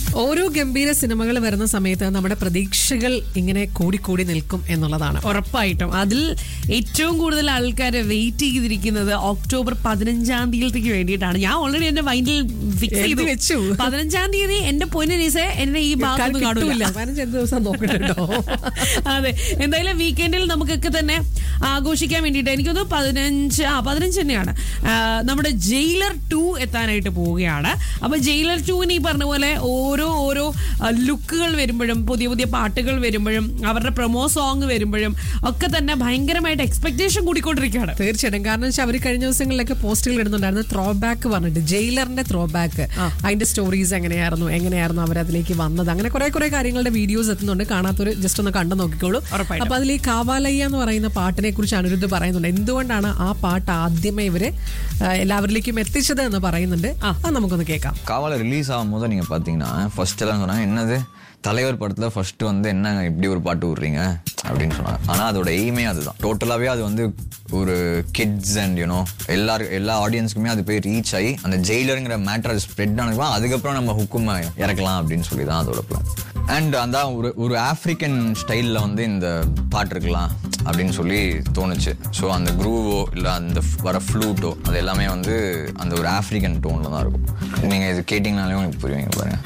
ഓരോ ഗംഭീര സിനിമകൾ വരുന്ന സമയത്ത് നമ്മുടെ പ്രതീക്ഷകൾ ഇങ്ങനെ കൂടിക്കൂടി നിൽക്കും എന്നുള്ളതാണ് ഉറപ്പായിട്ടും അതിൽ ഏറ്റവും കൂടുതൽ ആൾക്കാർ വെയിറ്റ് ചെയ്തിരിക്കുന്നത് ഒക്ടോബർ പതിനഞ്ചാം തീയതിക്ക് വേണ്ടിയിട്ടാണ് ഞാൻ ഓൾറെഡി എന്റെ മൈൻഡിൽ ഫിക്സ് എഴുതി ചെയ്തു വെച്ചു. പതിനഞ്ചാം തീയതി എന്റെ പൊന്നിനീസെ എന്നെ ഈ ഭാഗത്തൊന്നും കിട്ടൂല കാണൂല പതിനഞ്ച് ദിവസം നോക്കട്ടോ അതെ എന്തായാലും വീക്കെൻഡിൽ നമുക്കൊക്കെ തന്നെ ആഘോഷിക്കാൻ വേണ്ടിയിട്ട് എനിക്കൊന്ന് പതിനഞ്ച് ആ പതിനഞ്ച് തന്നെയാണ് ആ, നമ്മുടെ ജയിലർ ടു എത്താനായിട്ട് പോവുകയാണ് അപ്പൊ ജയിലർ ടുവിന് ഈ പറഞ്ഞ പോലെ ഓരോ ഓരോ ലുക്കുകൾ വരുമ്പോഴും പുതിയ പുതിയ പാട്ടുകൾ വരുമ്പോഴും അവരുടെ പ്രൊമോ സോങ് വരുമ്പോഴും ഒക്കെ തന്നെ ഭയങ്കരമായിട്ട് എക്സ്പെക്ടേഷൻ കൂടിക്കൊണ്ടിരിക്കുകയാണ് തീർച്ചയായിട്ടും കാരണം വെച്ചാൽ അവർ കഴിഞ്ഞ ദിവസങ്ങളിലൊക്കെ പോസ്റ്റുകൾ ഇടുന്നുണ്ടായിരുന്നു ത്രോ ബാക്ക് പറഞ്ഞിട്ട് ജയിലറിന്റെ ത്രോ ബാക്ക് അതിന്റെ സ്റ്റോറീസ് എങ്ങനെയായിരുന്നു എങ്ങനെയായിരുന്നു അവർ അതിലേക്ക് വന്നത് അങ്ങനെ കുറെ കുറെ കാര്യങ്ങളുടെ വീഡിയോസ് എത്തുന്നുണ്ട് കാണാത്തൊരു ജസ്റ്റ് ഒന്ന് കണ്ടു നോക്കിക്കോളൂ ഉറപ്പായിട്ടും. അപ്പൊ അതിൽ ഈ കാവാലയ്യ എന്ന് പറയുന്ന പാട്ടിനെ കുറിച്ച് അനിരുദ്ധ് പറയുന്നുണ്ട് എന്തുകൊണ്ടാണ് ആ പാട്ട് ആദ്യമേ ഇവര് ആ, എല്ലാവരിലേക്കും എത്തിച്ചത് എന്ന് പറയുന്നുണ്ട് അത് നമുക്കൊന്ന് കേൾക്കാം காவால ரிலீஸ் ஆகும்போது நீங்க பாத்தீங்கன்னா ஃபர்ஸ்ட் எல்லாம் சொன்னாங்க என்னது தலைவர் படத்துல ஃபர்ஸ்ட் வந்து என்னங்க இப்படி ஒரு பாட்டு விடுறீங்க அப்படின்னு சொன்னாங்க ஆனா அதோட எய்மே அதுதான் டோட்டலாவே அது வந்து ஒரு கிட்ஸ் அண்ட் யூனோ எல்லாரும் எல்லா ஆடியன்ஸ்க்குமே அது போய் ரீச் ஆகி அந்த ஜெயிலருங்கிற மேட்டர் அது ஸ்ப்ரெட் ஆனதுக்கு அதுக்கப்புறம் நம்ம ஹுக்கும் இறக்கலாம் அப்படின்னு சொல்லி தான் அதோட பிளான் அண்ட் அந்த ஒரு ஒரு ஆப்பிரிக்கன் ஸ்டைலில் வந்து இந்த பாட்டு இருக்கலாம் அப்படின்னு சொல்லி தோணுச்சு ஸோ அந்த குரூவோ இல்லை அந்த f- வர ஃப்ளூட்டோ அது எல்லாமே வந்து அந்த ஒரு ஆப்பிரிக்கன் டோனில் தான் இருக்கும் நீங்கள் இது கேட்டிங்கனாலே உங்களுக்கு புரியுவீங்க பாருங்க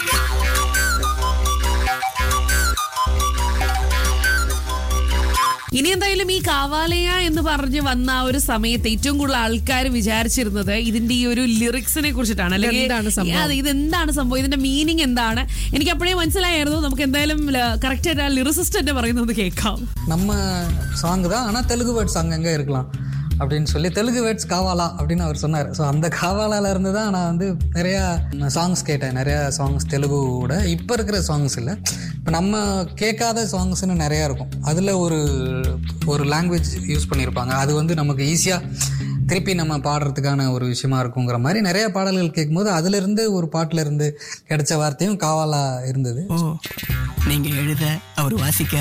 ഇനി എന്തായാലും ഈ കാവാലയ എന്ന് പറഞ്ഞ് വന്ന ആ ഒരു സമയത്ത് ഏറ്റവും കൂടുതൽ ആൾക്കാർ വിചാരിച്ചിരുന്നത് ഇതിന്റെ ഈ ഒരു ലിറിക്സിനെ കുറിച്ചിട്ടാണ് ഇതെന്താണ് സംഭവം? അതെ ഇതെന്താണ് സംഭവം ഇതിന്റെ മീനിങ് എന്താണ് എനിക്ക് അപ്പോഴേ മനസ്സിലായിരുന്നു നമുക്ക് എന്തായാലും കറക്റ്റ് ആയിട്ട് ആ ലിറിസിസ്റ്റ് തന്നെ പറയുന്നത് കേൾക്കാം நம்ம சாங் தான் ஆனால் தெலுங்கு வேர்ட்ஸ் அங்கங்கே இருக்கலாம் அப்படின்னு சொல்லி தெலுங்கு வேர்ட்ஸ் காவாலா அப்படின்னு அவர் சொன்னார் ஸோ அந்த காவாலால இருந்து தான் நான் வந்து நிறையா சாங்ஸ் கேட்டேன் நிறையா சாங்ஸ் தெலுங்குவோட இப்போ இருக்கிற சாங்ஸ் இல்லை இப்போ நம்ம கேட்காத சாங்ஸ்னு நிறையா இருக்கும் அதில் ஒரு ஒரு லாங்குவேஜ் யூஸ் பண்ணியிருப்பாங்க அது வந்து நமக்கு ஈஸியாக திருப்பி நம்ம பாடுறதுக்கான ஒரு விஷயமா இருக்குங்கிற மாதிரி நிறைய பாடல்கள் கேட்கும்போது அதிலிருந்து ஒரு பாட்டுல இருந்து கிடைச்ச வார்த்தையும் காவாலா இருந்தது ஓ நீங்க எழுத அவர் வாசிக்க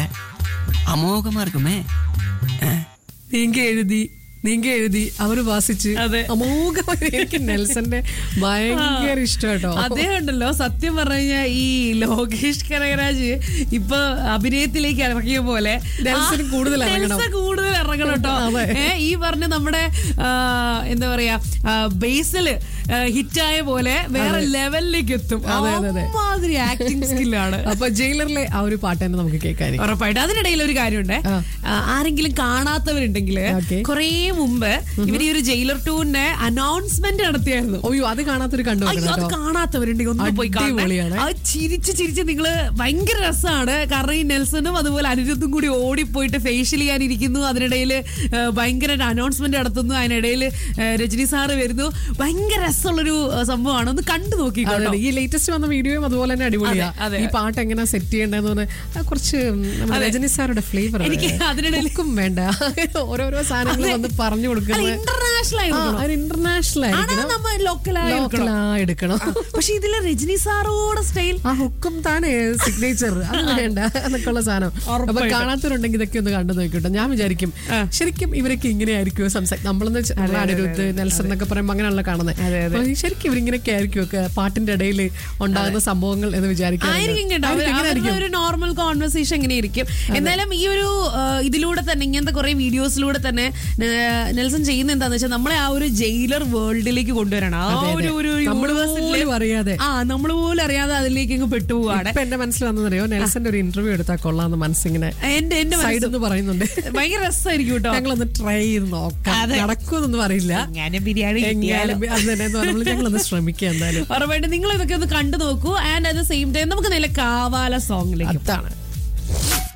அமோகமா இருக்குமே ஆ നീങ്ക എഴുതി നീങ്ക എഴുതി അവര് വാസിച്ച് അതെ. അമോഘമായി എനിക്ക് നെൽസന്റെ ഭയങ്കര ഇഷ്ടം കേട്ടോ അദ്ദേഹം ഉണ്ടല്ലോ സത്യം പറഞ്ഞു കഴിഞ്ഞാൽ ഈ ലോകേഷ് കനകരാജ് ഇപ്പൊ അഭിനയത്തിലേക്ക് ഇറങ്ങിയ പോലെ നെൽസൺ ആ, കൂടുതൽ ഇറങ്ങണം. നെൽസൺ കൂടുതൽ ഇറങ്ങണം കേട്ടോ അതെ. ഏ, ഈ പറഞ്ഞ നമ്മുടെ ആ, എന്താ പറയാ ബേസില് ഹിറ്റായ പോലെ വേറെ ലെവലിലേക്ക് എത്തും അതെ, അതെ, അതെ. മാതിരി ആക്ടിങ് സ്കില്ലാണ് അപ്പൊ ജയിലറിലെ ആ ഒരു പാട്ട് തന്നെ നമുക്ക് കേൾക്കാൻ ഉറപ്പായിട്ട് അതിനിടയിൽ ഒരു കാര്യമുണ്ട് ആ. ആ, ആരെങ്കിലും കാണാത്തവരുണ്ടെങ്കിൽ Okay. കുറേ മുമ്പ് ഇവർ ഈ ഒരു ജയിലർ ടൂറിന്റെ അനൗൺസ്മെന്റ് നടത്തിയായിരുന്നു അയ്യോ അത് കാണാത്തൊരു കണ്ടു അയ്യോ, അത് കേട്ടോ കാണാത്തവരുണ്ടെങ്കിൽ ഒന്ന് പോയി അടിപൊളിയാണ്. കാണണം അത് ചിരിച്ച് ചിരിച്ച് നിങ്ങള് ഭയങ്കര രസമാണ് കാരണം ഈ നെൽസണും അതുപോലെ അനിരുദ്ധും കൂടി ഓടിപ്പോയിട്ട് ഫേഷ്യൽ ചെയ്യാനിരിക്കുന്നു അതിനിടയിൽ ഭയങ്കര അനൗൺസ്മെന്റ് നടത്തുന്നു അതിനിടയിൽ രജനി സാറ് വരുന്നു ഭയങ്കര രസമുള്ളൊരു ആ, സംഭവമാണ് ഒന്ന് കണ്ടു നോക്കി അതെ, അതെ. ഈ ലേറ്റസ്റ്റ് വന്ന വീഡിയോയും അതുപോലെ തന്നെ അടിപൊളിയാ അതെ, അതെ. ഈ പാട്ട് എങ്ങനെ സെറ്റ് ചെയ്യേണ്ടതെന്ന് പറഞ്ഞാൽ ആ, കുറച്ച് നമ്മുടെ രജനി സാറുടെ ഫ്ലേവർ എനിക്ക് അതിനിടയിൽ ും വേണ്ട ഓരോരോ സാധനങ്ങൾ വന്ന് പറഞ്ഞു കൊടുക്കുന്നത് ഇന്റർനാഷണൽ ആയിരുന്നു ഇന്റർനാഷണൽ ആണോ ആയിരിക്കണം നമ്മ ലോക്കലായി Local ആ എടുക്കണം പക്ഷെ ഇതിലെ രജനി സാറോടെ സ്റ്റൈൽ ആ ഹുക്കും താനേ സിഗ്നേച്ചർ അത് വേണ്ട എന്നൊക്കെയുള്ള സാധനം അപ്പൊ കാണാത്തവരുണ്ടെങ്കിൽ ഇതൊക്കെ ഒന്ന് കണ്ടു നോക്കിട്ടോ ഞാൻ വിചാരിക്കും ശരിക്കും ഇവരൊക്കെ ഇങ്ങനെയായിരിക്കുമോ സംസാരിക്കും നമ്മളെന്ന് വെച്ചാൽ നമ്മളെ അനിരുദ്ധ് നെൽസൺ എന്നൊക്കെ പറയുമ്പോൾ അങ്ങനെയാണല്ലോ കാണുന്നത് അപ്പൊ ശരിക്കും ഇവരിങ്ങനെയൊക്കെ ആയിരിക്കും ഒക്കെ പാട്ടിന്റെ ഇടയിൽ ഉണ്ടാകുന്ന സംഭവങ്ങൾ എന്ന് വിചാരിക്കും ആയിരിക്കും കേട്ടോ അവര് അവരുടെ ഒരു നോർമൽ കോൺവെർസേഷൻ എങ്ങനെ ഇരിക്കും എന്നാലും ഈ ഒരു ആ, ഇതിലൂടെ തന്നെ ഇങ്ങനത്തെ കുറെ വീഡിയോസിലൂടെ തന്നെ നെ- നെൽസൺ ചെയ്യുന്ന എന്താന്ന് വെച്ചാൽ നമ്മളെ ആ ഒരു ജയിലർ വേൾഡിലേക്ക് കൊണ്ടുവരണം ആ ഒരു ഒരു നമ്മള് universe-ല് പോലും അറിയാതെ. ആ നമ്മൾ പോലും അറിയാതെ അതിലേക്ക് അങ്ങ് പെട്ടുപോവാണ് ഇപ്പൊ എന്റെ മനസ്സിൽ വന്നതറിയോ നെൽസന്റെ ഒരു ഇന്റർവ്യൂ എടുത്താൽ കൊള്ളാന്ന് മനസ്സിങ്ങനെ എന്റെ എന്റെ സൈഡ് മനസ്സ് എന്ന് പറയുന്നുണ്ട് ഭയങ്കര രസമായിരിക്കും കേട്ടോ ഞങ്ങളൊന്ന് ട്രൈ ചെയ്ത് നോക്കാം അതെ. നടക്കുമെന്നൊന്നും അറിയില്ല ഞാൻ ബിരിയാണി കിട്ടിയാലോ. എങ്ങാനും അത് തന്നെ എന്ന് പറഞ്ഞാൽ ഞങ്ങളൊന്ന് ശ്രമിക്കാം എന്തായാലും ഉറപ്പായിട്ടും നിങ്ങൾ ഇതൊക്കെ ഒന്ന് കണ്ടു നോക്കൂ and at the same time നമുക്ക് നല്ല കാവാല സോങ്ങിലേക്ക് അതാണ്